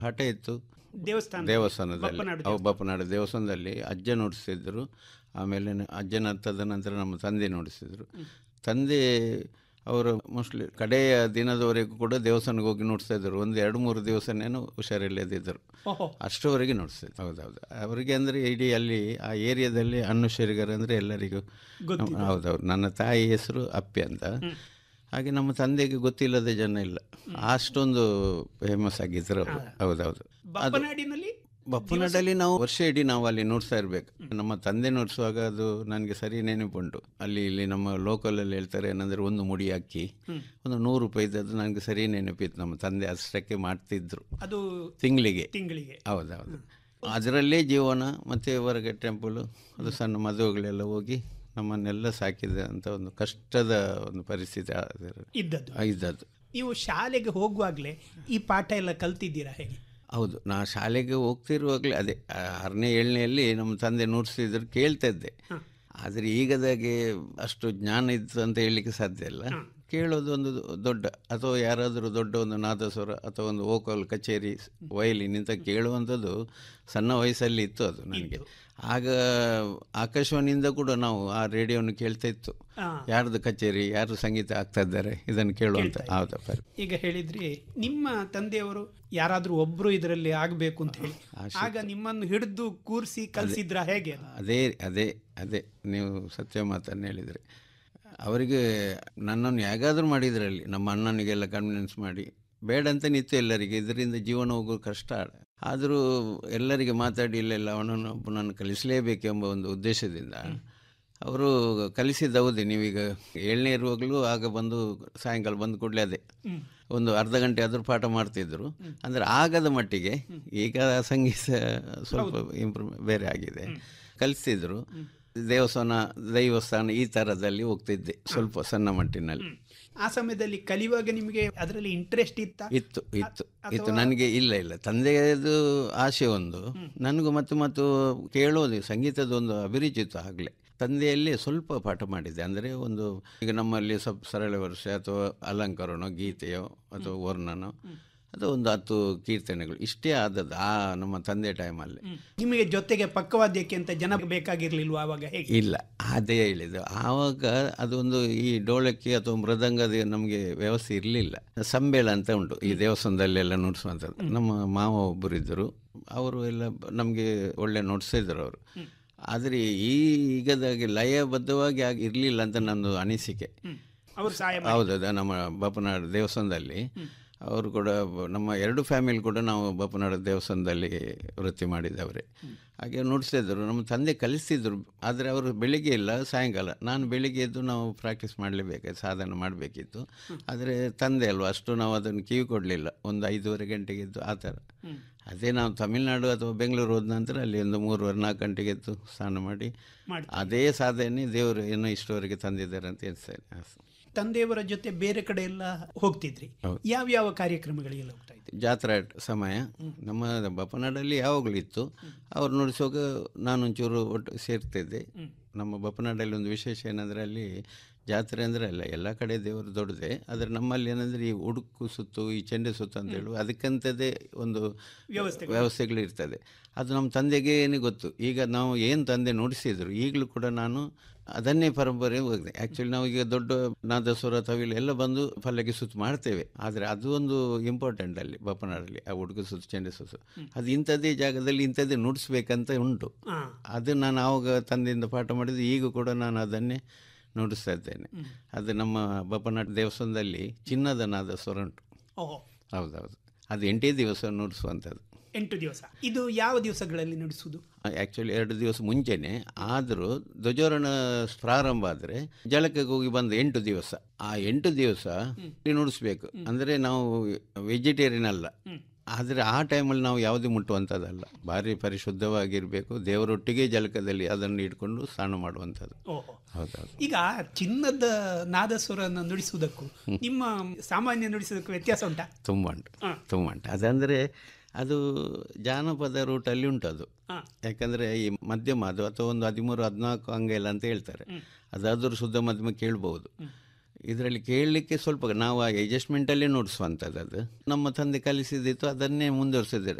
ಹಠ ಇತ್ತು ದೇವಸ್ಥಾನ ದೇವಸ್ಥಾನದಲ್ಲಿ ಬಪ್ಪನಾಡು ಅವು ಬಪ್ಪನಾಡು ದೇವಸ್ಥಾನದಲ್ಲಿ ಅಜ್ಜ ನುಡಿಸ್ತಿದ್ರು ಆಮೇಲೆ ನ- ಅಜ್ಜನ ತದ ನಂತರ ನಮ್ಮ ತಂದೆ ನುಡಿಸಿದ್ರು ತಂದೆ ಅವರು ಮೋಸ್ಟ್ಲಿ ಕಡೆಯ ದಿನದವರೆಗೂ ಕೂಡ ದೇವಸ್ಥಾನಕ್ಕೆ ಹೋಗಿ ನುಡಿಸ್ತಾ ಇದ್ರು ಒಂದು ಎರಡು ಮೂರು ದಿವಸನೇನು ಹುಷಾರಿಲ್ಲದಿದ್ದರು ಓಹೋ ಅಷ್ಟರವರೆಗೆ ನುಡಿಸ್ತಿದ್ರು ಹೌದೌದು ಅವರಿಗೆ ಅಂದರೆ ಇಡೀ ಅಲ್ಲಿ ಆ ಏರಿಯಾದಲ್ಲಿ ಅನ್ನುಶರಿಗರು ಅಂದರೆ ಎಲ್ಲರಿಗೂ ನಮ್ಮ- ಹೌದೌದು ನನ್ನ ತಾಯಿ ಹೆಸರು ಅಪ್ಪಿ ಅಂತ ಹಾಗೆ ನಮ್ಮ ತಂದೆಗೆ ಗೊತ್ತಿಲ್ಲದ ಜನ ಇಲ್ಲ ಅಷ್ಟೊಂದು ಫೇಮಸ್ ಆಗಿದ್ರು ಅವರು ಹೌದೌದು ಬಪ್ಪನಾಡಿನಲ್ಲಿ ಬಪ್ಪನಾಡಲ್ಲಿ ನಾವು ವರ್ಷ ಇಡೀ ನಾವು ಅಲ್ಲಿ ನೋಡ್ತಾ ಇರ್ಬೇಕು ನಮ್ಮ ತಂದೆ ನೋಡಿಸುವಾಗ ಅದು ನನಗೆ ಸರಿ ನೆನಪುಂಟು ಅಲ್ಲಿ ಇಲ್ಲಿ ನಮ್ಮ ಲೋಕಲಲ್ಲಿ ಹೇಳ್ತಾರೆ ಏನಂದ್ರೆ ಒಂದು ಮುಡಿ ಅಕ್ಕಿ ಒಂದು ನೂರು ರೂಪಾಯಿದ್ದು ನನಗೆ ಸರಿ ನೆನಪಿತ್ತು ನಮ್ಮ ತಂದೆ ಅಷ್ಟಕ್ಕೆ ಮಾಡ್ತಿದ್ರು ಅದು ತಿಂಗಳಿಗೆ ತಿಂಗಳಿಗೆ ಹೌದೌದು ಅದರಲ್ಲೇ ಜೀವನ ಮತ್ತು ಹೊರಗೆ ಟೆಂಪಲು ಅದು ಸಣ್ಣ ಮದುವೆಗಳೆಲ್ಲ ಹೋಗಿ ನಮ್ಮನ್ನೆಲ್ಲ ಸಾಕಿದ ಅಂತ ಒಂದು ಕಷ್ಟದ ಒಂದು ಪರಿಸ್ಥಿತಿ ಅದರ- ಇದ್ದದ್ದು ಇದ್ದದ್ದು ನೀವು ಶಾಲೆಗೆ ಹೋಗುವಾಗಲೇ ಈ ಪಾಠ ಎಲ್ಲ ಕಲ್ತಿದ್ದೀರಾ ಹೇಗೆ ಹೌದು ನಾ ಶಾಲೆಗೆ ಹೋಗ್ತಿರುವಾಗಲೇ ಅದೇ ಆ, ಆರನೇ ಏಳನೆಯಲ್ಲಿ ನಮ್ಮ ತಂದೆ ನುಡಿಸ್ತಿದ್ರು ಕೇಳ್ತಾ ಇದ್ದೆ ಆದರೆ ಈಗದಾಗೆ ಅಷ್ಟು ಜ್ಞಾನ ಇತ್ತು ಅಂತ ಹೇಳಲಿಕ್ಕೆ ಸಾಧ್ಯ ಇಲ್ಲ ಕೇಳೋದು ಒಂದು ದೊಡ್ಡ ಅಥವಾ ಯಾರಾದರೂ ದೊಡ್ಡ ಒಂದು ನಾದಸ್ವರ ಅಥವಾ ಒಂದು ವೋಕಲ್ ಕಚೇರಿ ವಯಲಿನ್ ಇಂಥ ಕೇಳುವಂಥದ್ದು ಸಣ್ಣ ವಯಸ್ಸಲ್ಲಿ ಇತ್ತು ಅದು ನನಗೆ ಆಗ ಆಕಾಶವಾಣಿಯಿಂದ ಕೂಡ ನಾವು ಆ ರೇಡಿಯೋನ ಕೇಳ್ತಾ ಇತ್ತು ಹಾ. ಯಾರ್ದು ಕಚೇರಿ ಯಾರು ಸಂಗೀತ ಆಗ್ತಾ ಇದ್ದಾರೆ ಇದನ್ನು ಕೇಳುವಂಥ ಹೌದಾ ಪರಿ ಈಗ ಹೇಳಿದ್ರಿ ನಿಮ್ಮ ತಂದೆಯವರು ಯಾರಾದ್ರೂ ಒಬ್ರು ಇದರಲ್ಲಿ ಆಗಬೇಕು ಅಂತ ಹೇಳಿ ಆಗ ನಿಮ್ಮನ್ನು ಹಿಡಿದು ಕೂರಿಸಿ ಕಲಿಸಿದ್ರ ಹೇಗೆ ಅದು? ಅದೇ ಅದೇ ಅದೇ ನೀವು ಸತ್ಯ ಮಾತನ್ನು ಹೇಳಿದರೆ ಅವರಿಗೆ ನನ್ನನ್ನು ಹೇಗಾದರೂ ಮಾಡಿದ್ರಲ್ಲಿ ನಮ್ಮ ಅಣ್ಣನಿಗೆಲ್ಲ ಕನ್ವಿನ್ಸ್ ಮಾಡಿ ಬೇಡ ಅಂತ ನಿಂತು ಎಲ್ಲರಿಗೆ ಇದರಿಂದ ಜೀವನ ಹೋಗೋದು ಕಷ್ಟ ಆದರೂ ಎಲ್ಲರಿಗೆ ಮಾತಾಡಿ ಇಲ್ಲೆಲ್ಲ ಅವನನ್ನು ಒಬ್ಬನನ್ನು ಕಲಿಸಲೇಬೇಕೆಂಬ ಒಂದು ಉದ್ದೇಶದಿಂದ ಅವರು ಕಲಿಸಿದ್ದು ಹೌದೇ ನೀವೀಗ ಏಳನೇ ಇರುವಾಗಲೂ ಆಗ ಬಂದು ಸಾಯಂಕಾಲ ಬಂದ ಕೂಡಲೇ ಅದೇ ಒಂದು ಅರ್ಧ ಗಂಟೆ ಆದರೂ ಪಾಠ ಮಾಡ್ತಿದ್ರು ಅಂದರೆ ಆಗದ ಮಟ್ಟಿಗೆ ಈಗ ಸಂಗೀತ ಸ್ವಲ್ಪ ಇಂಪ್ರೂವ್ ಬೇರೆ ಆಗಿದೆ ಕಲಿಸ್ತಿದ್ರು ದೇವಸ್ಥಾನ ದೈವಸ್ಥಾನ ಈ ಥರದಲ್ಲಿ ಹೋಗ್ತಿದ್ದೆ ಸ್ವಲ್ಪ ಸಣ್ಣ ಮಟ್ಟಿನಲ್ಲಿ ಆ ಸಮಯದಲ್ಲಿ ಕಲಿಯುವಾಗ ನಿಮಗೆ ಅದರಲ್ಲಿ ಇಂಟ್ರೆಸ್ಟ್ ಇತ್ತ ಇತ್ತು ಇತ್ತು ಇತ್ತು ನನಗೆ ಇಲ್ಲ ಇಲ್ಲ ತಂದೆಯದು ಆಸೆ ಒಂದು ನನಗೂ ಮತ್ತು ಮತ್ತು ಕೇಳೋದು ಸಂಗೀತದ ಒಂದು ಅಭಿರುಚಿ ಇತ್ತು ಆಗಲೇ ತಂದೆಯಲ್ಲಿ ಸ್ವಲ್ಪ ಪಾಠ ಮಾಡಿದ್ದೆ ಅಂದರೆ ಒಂದು ಈಗ ನಮ್ಮಲ್ಲಿ ಸ್ವಲ್ಪ ಸರಳ ವರ್ಷ ಅಥವಾ ಅಲಂಕಾರನೋ ಗೀತೆಯೋ ಅಥವಾ ವರ್ಣನೋ ಅದು ಒಂದು ಹತ್ತು ಕೀರ್ತನೆಗಳು ಇಷ್ಟೇ ಆದದ್ದು ಆ ನಮ್ಮ ತಂದೆ ಟೈಮಲ್ಲಿ ನಿಮಗೆ ಜೊತೆಗೆ ಪಕ್ಕವಾದ್ಯಕ್ಕೆ ಅಂತ ಜನ ಬೇಕಾಗಿರ್ಲಿಲ್ವಾ ಆವಾಗ ಹೇಗೆ ಇಲ್ಲ ಅದೇ ಹೇಳಿದ್ದು ಆವಾಗ ಅದೊಂದು ಈ ಡೋಳಕ್ಕೆ ಅಥವಾ ಮೃದಂಗದ ನಮಗೆ ವ್ಯವಸ್ಥೆ ಇರಲಿಲ್ಲ ಸಂಬೇಳ ಅಂತ ಉಂಟು ಈ ದೇವಸ್ಥಾನದಲ್ಲೆಲ್ಲ ನುಡಿಸುವಂಥದ್ದು ನಮ್ಮ ಮಾವ ಒಬ್ಬರು ಇದ್ದರು ಅವರು ಎಲ್ಲ ನಮಗೆ ಒಳ್ಳೆ ನುಡಿಸಿದ್ರು ಅವರು ಆದರೆ ಈ ಈಗದಾಗೆ ಲಯಬದ್ಧವಾಗಿ ಆಗಿ ಇರಲಿಲ್ಲ ಅಂತ ನಂದು ಅನಿಸಿಕೆ ಅವರು ಸಹಾಯ ಹೌದೌದು ನಮ್ಮ ಬಪ್ಪನಾಡು ದೇವಸ್ಥಾನದಲ್ಲಿ ಅವರು ಕೂಡ ಬ- ನಮ್ಮ ಎರಡು ಫ್ಯಾಮಿಲಿ ಕೂಡ ನಾವು ಬಪ್ಪನಾಡು ದೇವಸ್ಥಾನದಲ್ಲಿ ವೃತ್ತಿ ಮಾಡಿದವರೇ ಹಾಗೆ ನುಡಿಸ್ತಿದ್ರು ನಮ್ಮ ತಂದೆ ಕಲಿಸ್ತಿದ್ರು ಆದರೆ ಅವರು ಬೆಳಿಗ್ಗೆ ಇಲ್ಲ ಸಾಯಂಕಾಲ ನಾನು ಬೆಳಿಗ್ಗೆ ಎದ್ದು ನಾವು ಪ್ರಾಕ್ಟೀಸ್ ಮಾಡಲೇಬೇಕು ಸಾಧನೆ ಮಾಡಬೇಕಿತ್ತು ಆದರೆ ತಂದೆ ಅಲ್ವಾ ಅಷ್ಟು ನಾವು ಅದನ್ನು ಕಿವಿ ಕೊಡಲಿಲ್ಲ ಒಂದು ಐದೂವರೆ ಗಂಟೆಗೆ ಎದ್ದು ಆ ಥರ ಅದೇ ನಾವು ತಮಿಳುನಾಡು ಅಥವಾ ಬೆಂಗಳೂರು ಹೋದ ನಂತರ ಅಲ್ಲಿ ಒಂದು ಮೂರುವರೆ ನಾಲ್ಕು ಗಂಟೆಗೆ ಎದ್ದು ಸ್ನಾನ ಮಾಡಿ ಮಾಡಿ. ಅದೇ ಸಾಧನೆ ದೇವರು ಏನೋ ಇಷ್ಟವರೆಗೆ ತಂದಿದ್ದಾರೆ ಅಂತ ಎನಿಸ್ತೇನೆ ತಂದೆಯವರ ಜೊತೆ ಬೇರೆ ಕಡೆ ಎಲ್ಲ ಹೋಗ್ತಿದ್ರಿ ಯಾವ ಯಾವ ಕಾರ್ಯಕ್ರಮಗಳಿಗೆಲ್ಲ ಹೋಗ್ತಾ ಇದ್ರಿ ಜಾತ್ರಾ ಸಮಯ ನಮ್ಮ ಬಪ್ಪನಾಡಲ್ಲಿ ಯಾವಾಗಲೂ ಇತ್ತು ಅವ್ರು ನುಡಿಸುವಾಗ ನಾನೊಂಚೂರು ಒಟ್ಟು ಸೇರ್ತಿದ್ದೆ ನಮ್ಮ ಬಪ್ಪನಾಡಲ್ಲಿ ಒಂದು ವಿಶೇಷ ಏನಂದರೆ ಅಲ್ಲಿ ಜಾತ್ರೆ ಅಂದರೆ ಅಲ್ಲ ಎಲ್ಲ ಕಡೆ ದೇವರು ದೊಡ್ಡದೆ ಆದರೆ ನಮ್ಮಲ್ಲಿ ಏನಂದರೆ ಈ ಉಡುಕು ಸುತ್ತು ಈ ಚೆಂಡೆ ಸುತ್ತು ಅಂತ ಹೇಳುವ ಅದಕ್ಕಂಥದ್ದೇ ಒಂದು ವ್ಯವಸ್ಥೆಗಳು. ವ್ಯವಸ್ಥೆಗಳು ಇರ್ತದೆ ಅದು ನಮ್ಮ ತಂದೆಗೆ ಏನೇ ಗೊತ್ತು ಈಗ ನಾವು ಏನು ತಂದೆ ನುಡಿಸಿದ್ರು ಈಗಲೂ ಕೂಡ ನಾನು ಅದನ್ನೇ ಪರಂಪರೆ ಹೋಗಿದೆ ಆ್ಯಕ್ಚುಲಿ ನಾವು ಈಗ ದೊಡ್ಡ ನಾದಸ್ವರ ತವಿಲು ಎಲ್ಲ ಬಂದು ಪಲ್ಲಕ್ಕಿ ಸುತ್ತು ಮಾಡ್ತೇವೆ ಆದರೆ ಅದು ಒಂದು ಇಂಪಾರ್ಟೆಂಟ್ ಅಲ್ಲಿ ಬಪ್ಪನಾಡಲ್ಲಿ ಆ ಉಡುಕು ಸುತ್ತು ಚೆಂಡೆ ಸುತ್ತು ಅದು ಇಂಥದ್ದೇ ಜಾಗದಲ್ಲಿ ಇಂಥದ್ದೇ ನುಡಿಸ್ಬೇಕಂತ ಉಂಟು ಹಾ ಅದು ನಾನು ಆವಾಗ ತಂದೆಯಿಂದ ಪಾಠ ಮಾಡಿದ್ದು ಈಗ ಕೂಡ ನಾನು ಅದನ್ನೇ ನುಡಿಸ್ತಾ ಇದ್ದೇನೆ ಅದು ನಮ್ಮ ಬಪ್ಪನಾಟ ದೇವಸ್ಥಾನದಲ್ಲಿ ಚಿನ್ನದ ನಾದಸ್ವರ ಉಂಟು ಓಹೋ ಹೌದೌದು ಅದು ಎಂಟೇ ದಿವಸ ನುಡಿಸುವಂಥದ್ದು ಎಂಟು ದಿವಸ ಇದು ಯಾವ ದಿವಸಗಳಲ್ಲಿ ನಡೆಸುವುದು ಆ್ಯಕ್ಚುಲಿ ಎರಡು ದಿವಸ ಮುಂಚೆನೆ ಆದರೂ ಧ್ವಜಾರೋಹಣ ಪ್ರಾರಂಭ ಆದರೆ ಜಳಕಕ್ಕೆ ಹೋಗಿ ಬಂದ ಎಂಟು ದಿವಸ ಆ ಎಂಟು ದಿವಸ ನುಡಿಸ್ಬೇಕು ಅಂದರೆ ನಾವು ವೆಜಿಟೇರಿಯನ್ ಅಲ್ಲ ಆದರೆ ಆ ಟೈಮಲ್ಲಿ ನಾವು ಯಾವುದೇ ಮುಟ್ಟುವಂಥದ್ದಲ್ಲ ಭಾರಿ ಪರಿಶುದ್ಧವಾಗಿರಬೇಕು ದೇವರೊಟ್ಟಿಗೆ ಜಲಕದಲ್ಲಿ ಅದನ್ನು ಇಟ್ಕೊಂಡು ಸ್ನಾನ ಮಾಡುವಂಥದ್ದು ಓಹೋ ಹೌದೌದು ಈಗ ಚಿನ್ನದ ನಾದಸ್ವರನ ನುಡಿಸುವುದಕ್ಕೂ ನಿಮ್ಮ ಸಾಮಾನ್ಯ ನುಡಿಸುವುದಕ್ಕೂ ವ್ಯತ್ಯಾಸ ಉಂಟಾ ತುಂಬ ಉಂಟು ತುಂಬ ಉಂಟು ಅದಂದರೆ ಅದು ಜಾನಪದ ರೂಟಲ್ಲಿ ಉಂಟು ಅದು ಹಾ. ಯಾಕಂದರೆ ಈ ಮಧ್ಯಮ ಅದು ಅಥವಾ ಒಂದು ಹದಿಮೂರು ಹದಿನಾಲ್ಕು ಅಂಗೆಲ್ಲ ಅಂತ ಹೇಳ್ತಾರೆ ಅದಾದರೂ ಶುದ್ಧ ಮಧ್ಯಮ ಕೇಳ್ಬೋದು ಇದರಲ್ಲಿ ಕೇಳಲಿಕ್ಕೆ ಸ್ವಲ್ಪ ನಾವು ಆ ಅಡ್ಜಸ್ಟ್ಮೆಂಟಲ್ಲೇ ನೋಡಿಸುವಂಥದ್ದು ಅದು ನಮ್ಮ ತಂದೆ ಕಲಿಸಿದಿತ್ತು ಅದನ್ನೇ ಮುಂದುವರಿಸಿದ್ದಾರೆ